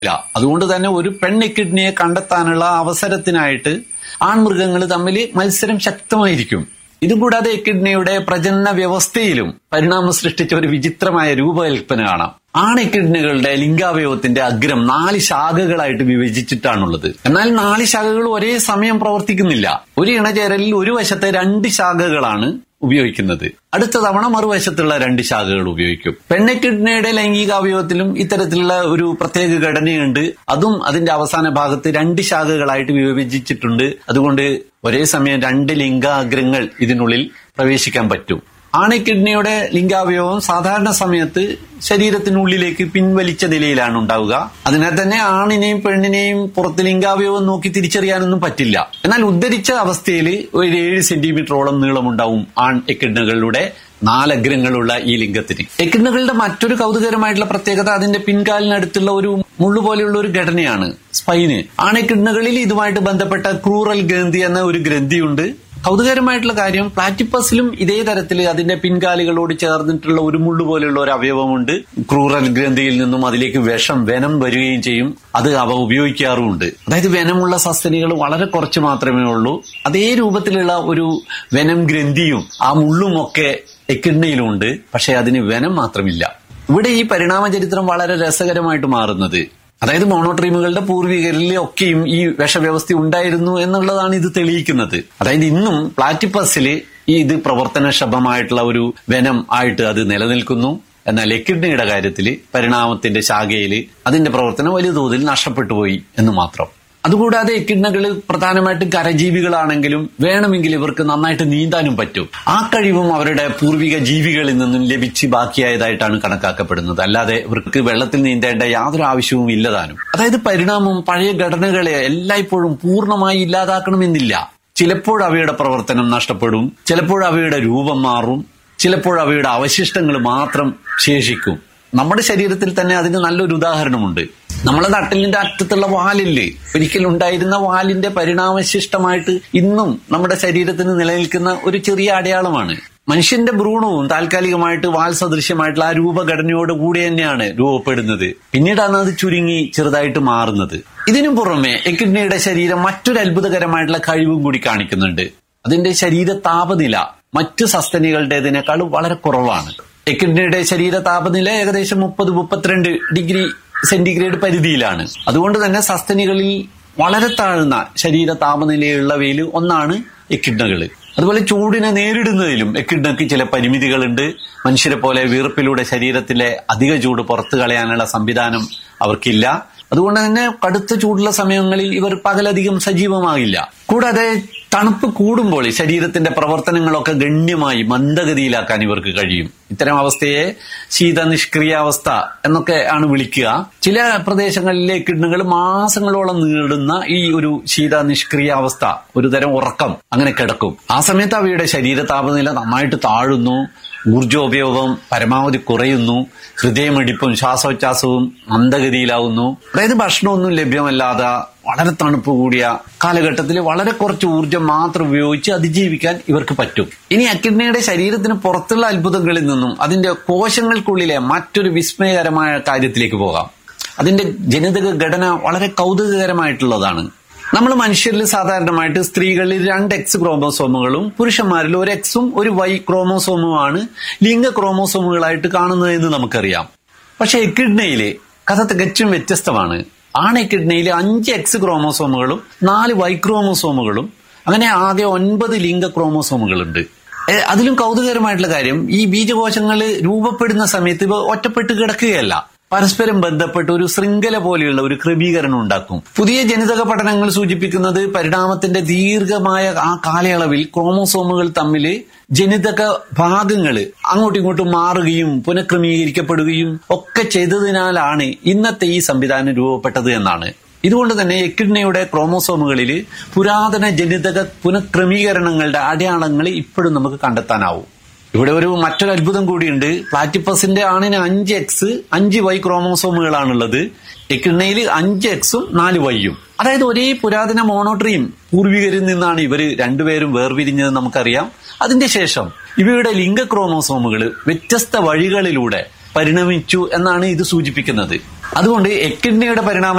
ഇല്ല അതുകൊണ്ട് തന്നെ ഒരു പെൺ എക്കിഡ്നിയെ കണ്ടെത്താനുള്ള അവസരത്തിനായിട്ട് ആൺമൃഗങ്ങൾ തമ്മിൽ മത്സരം ശക്തമായിരിക്കും ഇതുകൂടാതെ എക്കിഡ്നിയുടെ പ്രജനന വ്യവസ്ഥയിലും പരിണാമം സൃഷ്ടിച്ച ഒരു വിചിത്രമായ രൂപകൽപ്പന കാണാം ആണെക്കിഡ്നികളുടെ ലിംഗാവയവത്തിന്റെ അഗ്രം നാല് ശാഖകളായിട്ട് വിഭജിച്ചിട്ടാണുള്ളത് എന്നാൽ നാല് ശാഖകൾ ഒരേ സമയം പ്രവർത്തിക്കുന്നില്ല ഒരു ഇണചേരലിൽ ഒരു വശത്തെ രണ്ട് ശാഖകളാണ് ഉപയോഗിക്കുന്നത് അടുത്ത തവണ മറുവശത്തുള്ള രണ്ട് ശാഖകൾ ഉപയോഗിക്കും പെണ്ണെക്കിഡ്നിയുടെ ലൈംഗികാവയവത്തിലും ഇത്തരത്തിലുള്ള ഒരു പ്രത്യേക ഘടനയുണ്ട് അതും അതിന്റെ അവസാന ഭാഗത്ത് രണ്ട് ശാഖകളായിട്ട് വിഭജിച്ചിട്ടുണ്ട് അതുകൊണ്ട് ഒരേ സമയം രണ്ട് ലിംഗാഗ്രങ്ങൾ ഇതിനുള്ളിൽ പ്രവേശിക്കാൻ പറ്റും ആണി കിഡ്നിയുടെ ലിംഗാവയവം സാധാരണ സമയത്ത് ശരീരത്തിനുള്ളിലേക്ക് പിൻവലിച്ച നിലയിലാണ് ഉണ്ടാവുക അതിനാൽ തന്നെ ആണിനെയും പെണ്ണിനെയും പുറത്ത് ലിംഗാവയവം നോക്കി തിരിച്ചറിയാനൊന്നും പറ്റില്ല എന്നാൽ ഉദ്ധരിച്ച അവസ്ഥയിൽ ഒരു ഏഴ് സെന്റിമീറ്ററോളം നീളമുണ്ടാവും ആൺ എക്കിഡ്നുകളുടെ നാലഗ്രങ്ങളുള്ള ഈ ലിംഗത്തിന് എക്കിഡ്നുകളുടെ മറ്റൊരു കൗതുകരമായിട്ടുള്ള പ്രത്യേകത അതിന്റെ പിൻകാലിനടുത്തുള്ള ഒരു മുള്ളു പോലെയുള്ള ഒരു ഘടനയാണ് സ്പൈന് ആണെക്കിഡ്നുകളിൽ ഇതുമായിട്ട് ബന്ധപ്പെട്ട ക്രൂറൽ ഗ്രന്ഥി എന്ന ഒരു ഗ്രന്ഥിയുണ്ട് കൗതുകരമായിട്ടുള്ള കാര്യം പ്ലാറ്റിപ്പസിലും ഇതേ തരത്തിൽ അതിന്റെ പിൻകാലുകളോട് ചേർന്നിട്ടുള്ള ഒരു മുള്ളു പോലെയുള്ള ഒരു അവയവമുണ്ട് ക്രൂറൽ ഗ്രന്ഥിയിൽ നിന്നും അതിലേക്ക് വിഷം വെനം വരികയും ചെയ്യും അത് അവ ഉപയോഗിക്കാറുമുണ്ട് അതായത് വെനമുള്ള സസ്തനികൾ വളരെ കുറച്ച് മാത്രമേ ഉള്ളൂ അതേ രൂപത്തിലുള്ള ഒരു വെനം ഗ്രന്ഥിയും ആ മുള്ളും ഒക്കെ എക്കിഡ്നയിലുണ്ട് പക്ഷെ അതിന് വെനം മാത്രമില്ല ഇവിടെ ഈ പരിണാമ ചരിത്രം വളരെ രസകരമായിട്ട് മാറുന്നത് അതായത് മോണോട്രീമുകളുടെ പൂർവികരിൽ ഒക്കെയും ഈ വിഷവ്യവസ്ഥ ഉണ്ടായിരുന്നു എന്നുള്ളതാണ് ഇത് തെളിയിക്കുന്നത് അതായത് ഇന്നും പ്ലാറ്റിപ്പസിൽ ഈ ഇത് പ്രവർത്തനക്ഷമമായിട്ടുള്ള ഒരു വനം ആയിട്ട് അത് നിലനിൽക്കുന്നു എന്നാൽ എക്കിഡ്നിയുടെ കാര്യത്തിൽ പരിണാമത്തിന്റെ ശാഖയിൽ അതിന്റെ പ്രവർത്തനം വലിയ തോതിൽ നഷ്ടപ്പെട്ടു പോയി എന്ന് മാത്രം അതുകൂടാതെ എക്കിഡ്നകൾ പ്രധാനമായിട്ടും കരജീവികളാണെങ്കിലും വേണമെങ്കിൽ ഇവർക്ക് നന്നായിട്ട് നീന്താനും പറ്റും ആ കഴിവും അവരുടെ പൂർവിക ജീവികളിൽ നിന്നും ലഭിച്ച് ബാക്കിയായതായിട്ടാണ് കണക്കാക്കപ്പെടുന്നത് അല്ലാതെ ഇവർക്ക് വെള്ളത്തിൽ നീന്തേണ്ട യാതൊരു ആവശ്യവും ഇല്ലതാനും അതായത് പരിണാമം പഴയ ഘടനകളെ എല്ലായ്പ്പോഴും പൂർണ്ണമായി ഇല്ലാതാക്കണമെന്നില്ല ചിലപ്പോൾ അവയുടെ പ്രവർത്തനം നഷ്ടപ്പെടും ചിലപ്പോൾ അവയുടെ രൂപം മാറും ചിലപ്പോൾ അവയുടെ അവശിഷ്ടങ്ങൾ മാത്രം ശേഷിക്കും നമ്മുടെ ശരീരത്തിൽ തന്നെ അതിന് നല്ലൊരു ഉദാഹരണമുണ്ട് നമ്മളെ നട്ടലിന്റെ അറ്റത്തുള്ള വാലില്ലേ ഒരിക്കലും ഉണ്ടായിരുന്ന വാലിന്റെ പരിണാമശിഷ്ടമായിട്ട് ഇന്നും നമ്മുടെ ശരീരത്തിന് നിലനിൽക്കുന്ന ഒരു ചെറിയ അടയാളമാണ് മനുഷ്യന്റെ ഭ്രൂണവും താൽക്കാലികമായിട്ട് വാൽ സദൃശ്യമായിട്ടുള്ള ആ രൂപഘടനയോട് കൂടി തന്നെയാണ് രൂപപ്പെടുന്നത് പിന്നീടാണ് അത് ചുരുങ്ങി ചെറുതായിട്ട് മാറുന്നത് ഇതിനു പുറമെ എക്കിഡ്നിയുടെ ശരീരം മറ്റൊരു അത്ഭുതകരമായിട്ടുള്ള കഴിവും കൂടി കാണിക്കുന്നുണ്ട് അതിന്റെ ശരീര താപനില മറ്റു സസ്തനികളുടേതിനേക്കാൾ വളരെ കുറവാണ് എക്കിഡ്നിയുടെ ശരീര താപനില ഏകദേശം മുപ്പത് മുപ്പത്തിരണ്ട് ഡിഗ്രി സെന്റിഗ്രേഡ് പരിധിയിലാണ് അതുകൊണ്ട് തന്നെ സസ്തനികളിൽ വളരെ താഴ്ന്ന ശരീര താപനിലയുള്ളവയിൽ ഒന്നാണ് എക്കിഡ്നകൾ അതുപോലെ ചൂടിനെ നേരിടുന്നതിലും എക്കിഡ്നക്ക് ചില പരിമിതികളുണ്ട് മനുഷ്യരെ പോലെ വീർപ്പിലൂടെ ശരീരത്തിലെ അധിക ചൂട് പുറത്തു കളയാനുള്ള സംവിധാനം അവർക്കില്ല അതുകൊണ്ട് തന്നെ കടുത്ത ചൂടുള്ള സമയങ്ങളിൽ ഇവർ പകലധികം സജീവമാകില്ല കൂടാതെ തണുപ്പ് കൂടുമ്പോൾ ശരീരത്തിന്റെ പ്രവർത്തനങ്ങളൊക്കെ ഗണ്യമായി മന്ദഗതിയിലാക്കാൻ ഇവർക്ക് കഴിയും ഇത്തരം അവസ്ഥയെ ശീത നിഷ്ക്രിയാവസ്ഥ എന്നൊക്കെ ആണ് വിളിക്കുക ചില പ്രദേശങ്ങളിലെ കിഡ്നുകൾ മാസങ്ങളോളം നീളുന്ന ഈ ഒരു ശീത നിഷ്ക്രിയാവസ്ഥ ഒരു തരം ഉറക്കം അങ്ങനെ കിടക്കും ആ സമയത്ത് അവയുടെ ശരീര താപനില നന്നായിട്ട് താഴുന്നു ഊർജോപയോഗം പരമാവധി കുറയുന്നു ഹൃദയമിടിപ്പും ശ്വാസോച്ഛ്വാസവും മന്ദഗതിയിലാവുന്നു അതായത് ഭക്ഷണമൊന്നും ലഭ്യമല്ലാതെ വളരെ തണുപ്പ് കൂടിയ കാലഘട്ടത്തിൽ വളരെ കുറച്ച് ഊർജം മാത്രം ഉപയോഗിച്ച് അതിജീവിക്കാൻ ഇവർക്ക് പറ്റും ഇനി അക്കിഡ്നിയുടെ ശരീരത്തിന് പുറത്തുള്ള അത്ഭുതങ്ങളിൽ നിന്നും അതിന്റെ കോശങ്ങൾക്കുള്ളിലെ മറ്റൊരു വിസ്മയകരമായ കാര്യത്തിലേക്ക് പോകാം അതിന്റെ ജനിതക ഘടന വളരെ കൗതുകകരമായിട്ടുള്ളതാണ് നമ്മൾ മനുഷ്യരിൽ സാധാരണമായിട്ട് സ്ത്രീകളിൽ രണ്ട് എക്സ് ക്രോമോസോമുകളും പുരുഷന്മാരിൽ ഒരു എക്സും ഒരു വൈ ക്രോമോസോമുമാണ് ലിംഗ ക്രോമോസോമുകളായിട്ട് കാണുന്നതെന്ന് നമുക്കറിയാം പക്ഷെ എക്കിഡ്നയിലെ കഥ തികച്ചും വ്യത്യസ്തമാണ് ആണ് എക്കിഡ്നയിൽ അഞ്ച് എക്സ് ക്രോമോസോമുകളും നാല് വൈ ക്രോമോസോമുകളും അങ്ങനെ ആകെ ഒൻപത് ലിംഗ ക്രോമോസോമുകളുണ്ട് ഏ, അതിലും കൗതുകകരമായിട്ടുള്ള കാര്യം ഈ ബീജകോശങ്ങൾ രൂപപ്പെടുന്ന സമയത്ത് ഇവ ഒറ്റപ്പെട്ട് കിടക്കുകയല്ല പരസ്പരം ബന്ധപ്പെട്ട് ഒരു ശൃംഖല പോലെയുള്ള ഒരു ക്രമീകരണം ഉണ്ടാക്കും പുതിയ ജനിതക പഠനങ്ങൾ സൂചിപ്പിക്കുന്നത് പരിണാമത്തിന്റെ ദീർഘമായ ആ കാലയളവിൽ ക്രോമോസോമുകൾ തമ്മിൽ ജനിതക ഭാഗങ്ങൾ അങ്ങോട്ടും ഇങ്ങോട്ടും മാറുകയും പുനഃക്രമീകരിക്കപ്പെടുകയും ഒക്കെ ചെയ്തതിനാലാണ് ഇന്നത്തെ ഈ സംവിധാനം രൂപപ്പെട്ടത് എന്നാണ് ഇതുകൊണ്ട് തന്നെ എക്കിഡ്നയുടെ ക്രോമോസോമുകളിൽ പുരാതന ജനിതക പുനഃക്രമീകരണങ്ങളുടെ അടയാളങ്ങൾ ഇപ്പോഴും നമുക്ക് കണ്ടെത്താനാവും ഇവിടെ ഒരു മറ്റൊരു അത്ഭുതം കൂടിയുണ്ട് പ്ലാറ്റിപ്പസിന്റെ ആണിന് അഞ്ച് എക്സ് അഞ്ച് വൈ ക്രോമോസോമുകളാണുള്ളത് എക്കിണ്ണയിൽ അഞ്ച് എക്സും നാല് വൈയും അതായത് ഒരേ പുരാതന മോണോട്രീം പൂർവികരിൽ നിന്നാണ് ഇവർ രണ്ടുപേരും വേർപിരിഞ്ഞത് നമുക്കറിയാം അതിന്റെ ശേഷം ഇവയുടെ ലിംഗ ക്രോമോസോമുകൾ വ്യത്യസ്ത വഴികളിലൂടെ പരിണമിച്ചു എന്നാണ് ഇത് സൂചിപ്പിക്കുന്നത് അതുകൊണ്ട് എക്കിഡ്നിയുടെ പരിണാമ